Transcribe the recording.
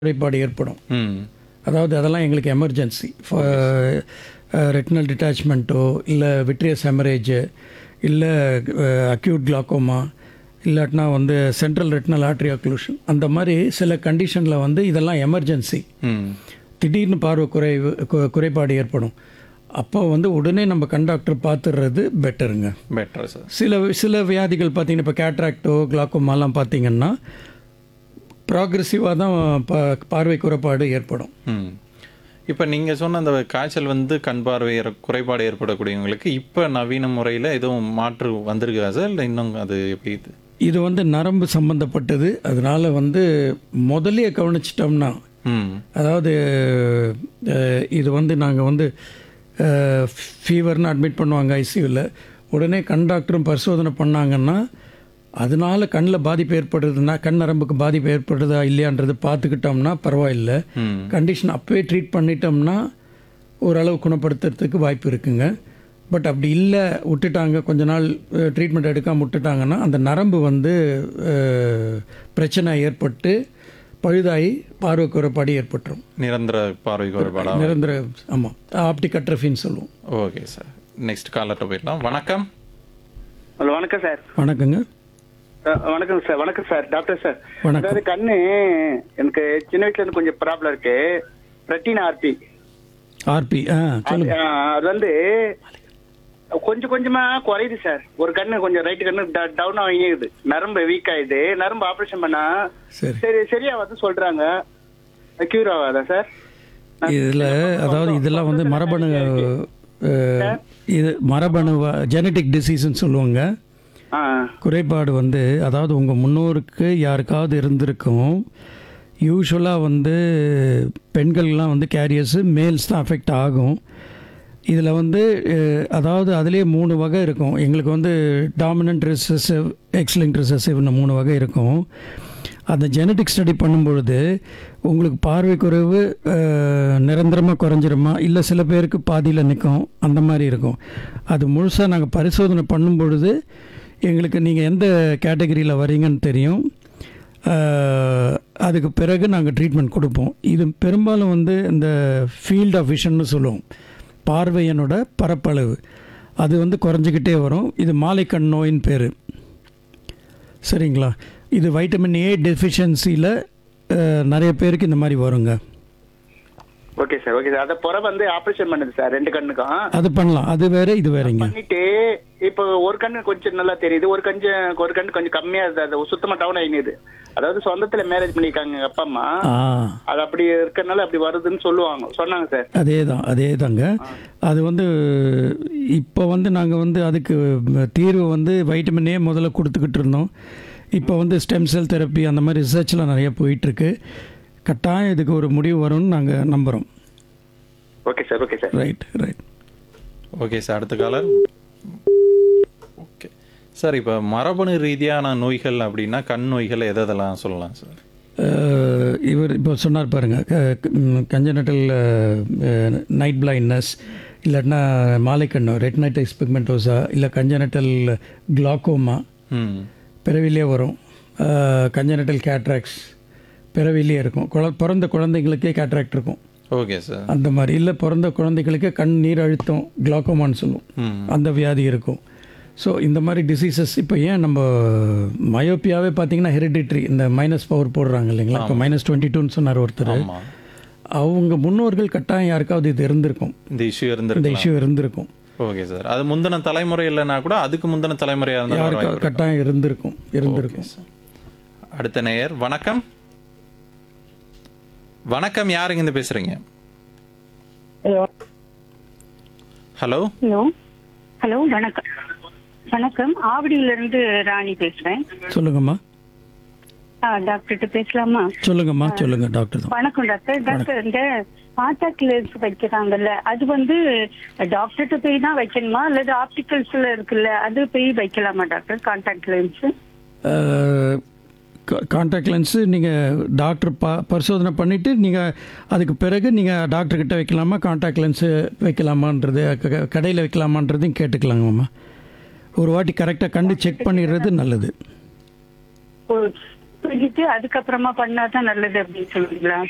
குறைபாடு ஏற்படும் ம் அதாவது அதெல்லாம் எங்களுக்கு எமர்ஜென்சி ரெட்டினல் டிட்டாச்மெண்ட்டோ இல்லை விட்ரியஸ் ஹெமரேஜ் இல்லை அக்யூட் கிளாக்கோமா இல்லாட்டினா வந்து சென்ட்ரல் ரெட்டினல் ஆர்ட்ரி அக்ளூஷன் அந்த மாதிரி சில கண்டிஷனில் வந்து இதெல்லாம் எமர்ஜென்சி ம் திடீர்னு பார்வை குறைவு கு- குறைபாடு ஏற்படும் அப்போ வந்து உடனே நம்ம கண் டாக்டர் பார்த்துடுறது பெட்டருங்க பெட்டர் சார் சில சில வியாதிகள் பார்த்தீங்கன்னா இப்போ கேட்ராக்டோ கிளாக்கோமாலாம் பார்த்தீங்கன்னா ப்ராக்ரெசிவாக தான் பா- பார்வை குறைபாடு ஏற்படும் ம் இப்போ நீங்கள் சொன்ன அந்த காய்ச்சல் வந்து கண் பார்வை ஏற- குறைபாடு ஏற்படக்கூடியவங்களுக்கு இப்போ நவீன முறையில் எதுவும் மாற்று வந்திருக்கா சார் இல்லை இன்னும் அது எப்படி இது இது வந்து நரம்பு சம்பந்தப்பட்டது அதனால வந்து முதல்லயே கவனிச்சிட்டோம்னா ம் அதாவது அஹ், இது வந்து நாங்கள் வந்து ஃபீவர்னு அட்மிட் பண்ணுவாங்க ஐசியூவில் உடனே கண் டாக்டரும் பரிசோதனை பண்ணாங்கன்னா அதனால கண்ணில் பாதிப்பு ஏற்படுறதுன்னா கண் நரம்புக்கு பாதிப்பு ஏற்படுறதா இல்லையான்றது பார்த்துக்கிட்டோம்னா பரவாயில்லை ம் கண்டிஷன் அப்பவே ட்ரீட் பண்ணிட்டோம்னா ஓரளவு குணப்படுத்துறதுக்கு வாய்ப்பு இருக்குங்க பட் அப்படி இல்லை விட்டுட்டாங்க கொஞ்ச நாள் ட்ரீட்மெண்ட் எடுக்காமல் விட்டுட்டாங்கன்னா அந்த நரம்பு வந்து அஹ், பிரச்சனை ஏற்பட்டு பழுதாகி பார்வை குறைபாடு ஏற்பட்டுரும் நிரந்தர பார்வை குறைபாடா நிரந்தர ஆமாம் ஆப்டிக் அட்ரஃபின்னு சொல்லுவோம் ஓகே சார் நெக்ஸ்ட் காலர்கிட்ட போயிடலாம் வணக்கம் ஹலோ வணக்கம் சார் வணக்கங்க அஹ் வணக்கம் சார் வணக்கம் சார் டாக்டர் சார் வணக்கம். அதாவது கண்ணு எனக்கு சின்ன வயசுல இருந்து கொஞ்சம் ப்ராப்ளம் இருக்கு ரெட்டினா ஆர்பி ஆர்பி ஆ சொல்லுங்க அது வந்து கொஞ்சம் கொஞ்சமா குறையுது சார் ஒரு கண்ணு கொஞ்சம் ரைட்டு கண்ணு டவுன் ஆகிடுது நரம்பு வீக் ஆயிடுது நரம்பு ஆபரேஷன் பண்ணா சரி சரி சரியாவது சொல்றாங்க கியூர் ஆகாதா சார் இதில் அதாவது இதெல்லாம் வந்து மரபணு அஹ், இது மரபணு ஜெனட்டிக் டிசீஸ்ன்னு சொல்லுவாங்க ஆ குறைபாடு வந்து அதாவது உங்கள் முன்னோருக்கு யாருக்காவது இருந்திருக்கும் யூஸ்வலாக வந்து பெண்கள்லாம் வந்து கேரியர்ஸு மேல்ஸ் தான் அஃபெக்ட் ஆகும் இதில் வந்து அஹ், அதாவது அதுலேயே மூணு வகை இருக்கும் எங்களுக்கு வந்து டாமினன்ட் ரிசசிவ் எக்ஸலிங் ரிசசிவ்னு மூணு வகை இருக்கும் அந்த ஜெனட்டிக் ஸ்டடி பண்ணும்பொழுது உங்களுக்கு பார்வை குறைவு நிரந்தரமாக குறைஞ்சிருமா இல்லை சில பேருக்கு பாதியில் நிற்கும் அந்த மாதிரி இருக்கும் அது முழுசாக நாங்கள் பரிசோதனை பண்ணும் பொழுது எங்களுக்கு நீங்கள் எந்த கேட்டகரியில் வரீங்கன்னு தெரியும் அஹ், அதுக்கு பிறகு நாங்கள் ட்ரீட்மெண்ட் கொடுப்போம் இது பெரும்பாலும் வந்து இந்த ஃபீல்ட் ஆஃப் விஷன்னு சொல்லுவோம் பார்வையனோட பரப்பளவு அது வந்து குறைஞ்சிக்கிட்டே வரும் இது மாலைக்கண் நோயின் பேர் சரிங்களா இது வைட்டமின் ஏ டெஃபிஷியன்சியில் நிறைய பேருக்கு இந்த மாதிரி வருங்க ஓகே சார் ஓகே சார் அதை புற வந்து ஆபரேஷன் பண்ணுது சார் ரெண்டு கண்ணுக்கும் அது பண்ணலாம் அது வேற இது வேறங்க பண்ணிட்டு இப்போ ஒரு கண்ணு கொஞ்சம் நல்லா தெரியுது ஒரு கொஞ்சம் ஒரு கண்ணு கொஞ்சம் கம்மியா இருக்குது அது சுத்தமா டவுன் ஆகிடுது அதாவது சொந்தத்துல மேரேஜ் பண்ணிருக்காங்க எங்க அப்பா அம்மா ஆ அது அப்படி இருக்கறனால அப்படி வருதுன்னு சொல்லுவாங்க சொன்னாங்க சார் அதே தான் அதே தாங்க அது வந்து இப்போ வந்து நாங்கள் வந்து அதுக்கு தீர்வு வந்து வைட்டமின் ஏ முதல்ல கொடுத்துக்கிட்டு இருந்தோம் இப்போ வந்து ஸ்டெம் செல் தெரப்பி அந்த மாதிரி ரிசர்ச்லாம் நிறைய போயிட்டுருக்கு கட்டாயம் இதுக்கு ஒரு முடிவு வரும்னு நாங்கள் நம்புகிறோம் okay sir okay sir right right okay sir அடுத்த காலர் ஓகே சார் இப்போ மரபணு ரீதியான நோய்கள் அப்படின்னா கண் நோய்கள் எதை எதெல்லாம் சொல்லலாம் சார் அஹ் இவர் இப்போ சொன்னார் பாருங்க கஞ்சனட்டல் நைட் பிளைண்ட்னஸ் இல்லாட்டினா மாலைக்கண்ணு ரெட்னைட்டிஸ் பிக்மெண்டோசா இல்லை கஞ்சனட்டல் கிளாக்கோமா ம் பிறவிலே வரும் கஞ்சனட்டல் கேட்ராக்ஸ் பிறவிலே இருக்கும் குழ பிறந்த குழந்தைங்களுக்கே கேட்ராக்ட் இருக்கும் ஓகே சார் அந்த மாதிரி இல்லை பிறந்த குழந்தைகளுக்கு கண் நீர் அழுத்தம் கிளாக்கோமான்னு சொல்லுவோம் ம் அந்த வியாதி இருக்கும் ஸோ இந்த மாதிரி டிசீசஸ் இப்போ ஏன் நம்ம மயோப்பியாவே பார்த்தீங்கன்னா ஹெரிடிட்ரி இந்த மைனஸ் பவர் போடுறாங்க இல்லைங்களா இப்போ மைனஸ் டுவெண்ட்டி டூன்னு சொன்னார் ஒருத்தர் ஆமாம் அவங்க முன்னோர்கள் கட்டாயம் யாருக்காவது இது இருந்திருக்கும் இந்த இஷ்யூ இந்த இருந்திருக்கு இஷ்யூ இருந்திருக்கும் ஓகே சார் அது முந்தின தலைமுறை இல்லைன்னா கூட அதுக்கு முந்தின தலைமுறையாக இருந்தால் யாருக்கு கட்டாயம் இருந்திருக்கும் இருந்திருக்கும் அடுத்த நேயர் வணக்கம் வணக்கம் யாருங்க இருந்து பேசுறீங்க ஹலோ ஹலோ ஹலோ ஹலோ வணக்கம் வணக்கம் ஆவடியில இருந்து ராணி பேசுறேன் சொல்லுங்கம்மா ஆ, டாக்டர்கிட்ட பேசலாமா சொல்லுங்கம்மா சொல்லுங்க டாக்டர் தான் வணக்கம் டாக்டர் டாக்டர் இந்த கான்டாக்ட் லென்ஸ் வைக்கிறாங்கல்ல அது வந்து டாக்டர்கிட்ட போய் தான் வைக்கணுமா அல்லது ஆப்டிகல்ஸ்ல இருக்குல்ல அது போய் வைக்கலாமா doctor contact lens contact lens நீங்கள் டாக்டர் ப பரிசோதனை பண்ணிவிட்டு நீங்கள் அதுக்கு பிறகு நீங்கள் டாக்டர்கிட்ட வைக்கலாமா கான்டாக்ட் லென்ஸு வைக்கலாமான்றது கடையில் வைக்கலாமான்றதையும் கேட்டுக்கலாங்கம்மா ஒரு வாட்டி கரெக்டாக கண்டு செக் பண்ணிடுறது நல்லது சொல்லிட்டு அதுக்கப்புறமா பண்ணாதான் நல்லது அப்படின்னு சொல்லுவீங்களா